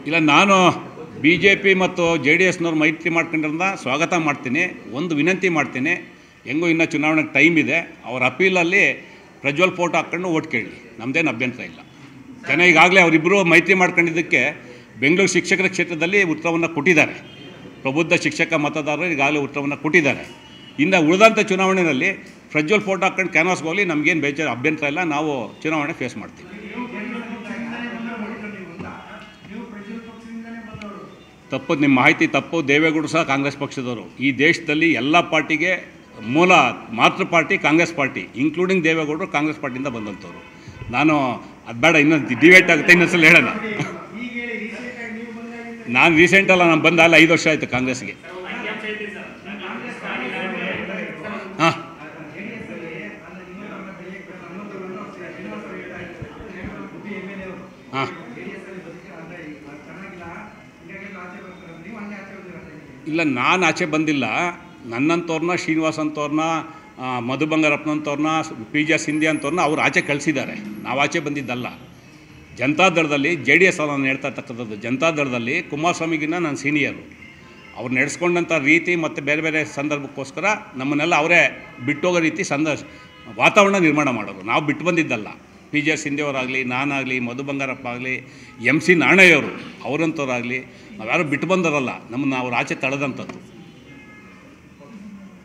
ಇಲ್ಲ ನಾನು B J P ಮತ್ತು ಜೆ ಡಿ ಎಸ್ನವ್ರು ಮೈತ್ರಿ ಮಾಡ್ಕೊಂಡಿರೋದನ್ನ ಸ್ವಾಗತ ಮಾಡ್ತೀನಿ ಒಂದು ವಿನಂತಿ ಮಾಡ್ತೀನಿ ಹೆಂಗೂ ಇನ್ನೂ ಚುನಾವಣೆಗೆ ಟೈಮ್ ಇದೆ ಅವ್ರ ಅಪೀಲಲ್ಲಿ ಪ್ರಜ್ವಲ್ ಫೋಟೋ ಹಾಕ್ಕೊಂಡು ಓಟ್ ಕೇಳಿ ನಮ್ಮದೇನು ಅಭ್ಯಂತರ ಇಲ್ಲ ಜನ ಈಗಾಗಲೇ ಅವರಿಬ್ಬರು ಮೈತ್ರಿ ಮಾಡ್ಕೊಂಡಿದ್ದಕ್ಕೆ ಬೆಂಗಳೂರು ಶಿಕ್ಷಕರ ಕ್ಷೇತ್ರದಲ್ಲಿ ಉತ್ತರವನ್ನು ಕೊಟ್ಟಿದ್ದಾರೆ ಪ್ರಬುದ್ಧ ಶಿಕ್ಷಕ ಮತದಾರರು ಈಗಾಗಲೇ ಉತ್ತರವನ್ನು ಕೊಟ್ಟಿದ್ದಾರೆ ಇನ್ನು ಉಳಿದಂಥ ಚುನಾವಣೆಯಲ್ಲಿ ಪ್ರಜ್ವಲ್ ಫೋಟೋ ಹಾಕ್ಕೊಂಡು ಕ್ಯಾನ್ವಾಸ್ಗೆ ಹೋಗಲಿ ನಮಗೇನು ಬೇಜಾರು ಅಭ್ಯಂತರ ಇಲ್ಲ ನಾವು ಚುನಾವಣೆ ಫೇಸ್ ಮಾಡ್ತೀವಿ ತಪ್ಪು ನಿಮ್ಮ ಮಾಹಿತಿ ತಪ್ಪು ದೇವೇಗೌಡರು ಸಹ ಕಾಂಗ್ರೆಸ್ ಪಕ್ಷದವರು ಈ ದೇಶದಲ್ಲಿ ಎಲ್ಲ ಪಾರ್ಟಿಗೆ ಮೂಲ ಮಾತೃ ಪಾರ್ಟಿ ಕಾಂಗ್ರೆಸ್ ಪಾರ್ಟಿ ಇನ್ಕ್ಲೂಡಿಂಗ್ ದೇವೇಗೌಡರು ಕಾಂಗ್ರೆಸ್ ಪಾರ್ಟಿಯಿಂದ ಬಂದಂಥವ್ರು ನಾನು ಅದು ಬೇಡ ಇನ್ನೊಂದು ಡಿವೇಟ್ ಆಗುತ್ತೆ ಇನ್ನೊಂದ್ಸಲ ಹೇಳೋಣ ನಾನು ರೀಸೆಂಟಲ್ಲ ನಾನು ಬಂದ ಅಲ್ಲಿ ಐದು ವರ್ಷ ಆಯಿತು ಕಾಂಗ್ರೆಸ್ಗೆ ಹಾಂ ಹಾಂ ಇಲ್ಲ ನಾನು ಆಚೆ ಬಂದಿಲ್ಲ ನನ್ನಂಥವ್ರನ್ನ ಶ್ರೀನಿವಾಸ್ ಅಂಥವ್ರನ್ನ ಆ, ಮಧು ಬಂಗಾರಪ್ಪನಂಥವ್ರನ್ನ ಪಿ ಜಿ ಎಸ್ ಹಿಂದಿ ಅಂಥವ್ರನ್ನ ಅವ್ರು ಆಚೆ ಕಳಿಸಿದ್ದಾರೆ ನಾವು ಆಚೆ ಬಂದಿದ್ದಲ್ಲ ಜನತಾದಳದಲ್ಲಿ ಜೆ ಡಿ ಎಸ್ ನಾನು ಹೇಳ್ತಾ ಇರ್ತಕ್ಕಂಥದ್ದು ಜನತಾದಳದಲ್ಲಿ ಕುಮಾರಸ್ವಾಮಿಗಿನ್ನ ನಾನು ಸೀನಿಯರು ಅವ್ರು ನಡೆಸ್ಕೊಂಡಂಥ ರೀತಿ ಮತ್ತು ಬೇರೆ ಬೇರೆ ಸಂದರ್ಭಕ್ಕೋಸ್ಕರ ನಮ್ಮನ್ನೆಲ್ಲ ಅವರೇ ಬಿಟ್ಟೋಗೋ ರೀತಿ ಸಂದ ವಾತಾವರಣ ನಿರ್ಮಾಣ ಮಾಡೋರು ನಾವು ಬಿಟ್ಟು ಬಂದಿದ್ದಲ್ಲ ಪಿ ಜಿ ಎಸ್ ಹಿಂದಿಯವರಾಗಲಿ ನಾನಾಗಲಿ ಮಧು ಬಂಗಾರಪ್ಪ ಆಗಲಿ ಎಮ್ ಸಿ ನಾಣಯ್ಯವರು ಅವರಂಥವ್ರಾಗಲಿ ನಾವ್ಯಾರು ಬಿಟ್ಟು ಬಂದವರಲ್ಲ ನಮ್ಮನ್ನು ಅವ್ರು ಆಚೆ ತಳೆದಂಥದ್ದು